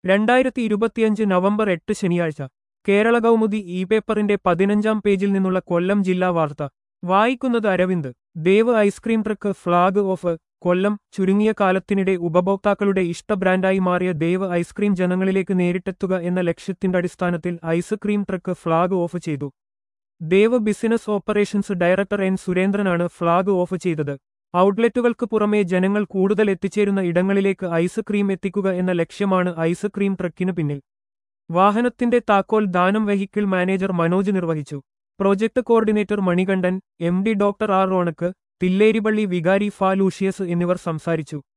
രണ്ടായിരത്തി ഇരുപത്തിയഞ്ച് നവംബർ എട്ട് ശനിയാഴ്ച കേരള കൗമുദി ഇ പേപ്പറിന്റെ പതിനഞ്ചാം പേജിൽ നിന്നുള്ള കൊല്ലം ജില്ലാ വാർത്ത വായിക്കുന്നത് Aravind Dev ice cream truck flag off Kollam ചുരുങ്ങിയ കാലത്തിനിടെ ഉപഭോക്താക്കളുടെ ഇഷ്ട ബ്രാൻഡായി മാറിയ ദേവ് ഐസ്ക്രീം ജനങ്ങളിലേക്ക് നേരിട്ടെത്തുക എന്ന ലക്ഷ്യത്തിന്റെ അടിസ്ഥാനത്തിൽ ഐസ്ക്രീം ട്രക്ക് ഫ്ളാഗ് ഓഫ് ചെയ്തു Dev business operations director N സുരേന്ദ്രനാണ് ഫ്ളാഗ് ഓഫ് ചെയ്തത് ഔട്ട്ലെറ്റുകൾക്ക് പുറമെ ജനങ്ങൾ കൂടുതൽ എത്തിച്ചേരുന്ന ഇടങ്ങളിലേക്ക് ഐസ്ക്രീം എത്തിക്കുക എന്ന ലക്ഷ്യമാണ് ഐസ്ക്രീം ട്രക്കിന് പിന്നിൽ വാഹനത്തിന്റെ താക്കോൽ ദാനം വെഹിക്കിൾ മാനേജർ മനോജ് നിർവഹിച്ചു project coordinator Manikandan M D doctor R റോണക്ക് തില്ലേരിപ്പള്ളി വികാരി ഫാ ലൂഷ്യസ് എന്നിവർ സംസാരിച്ചു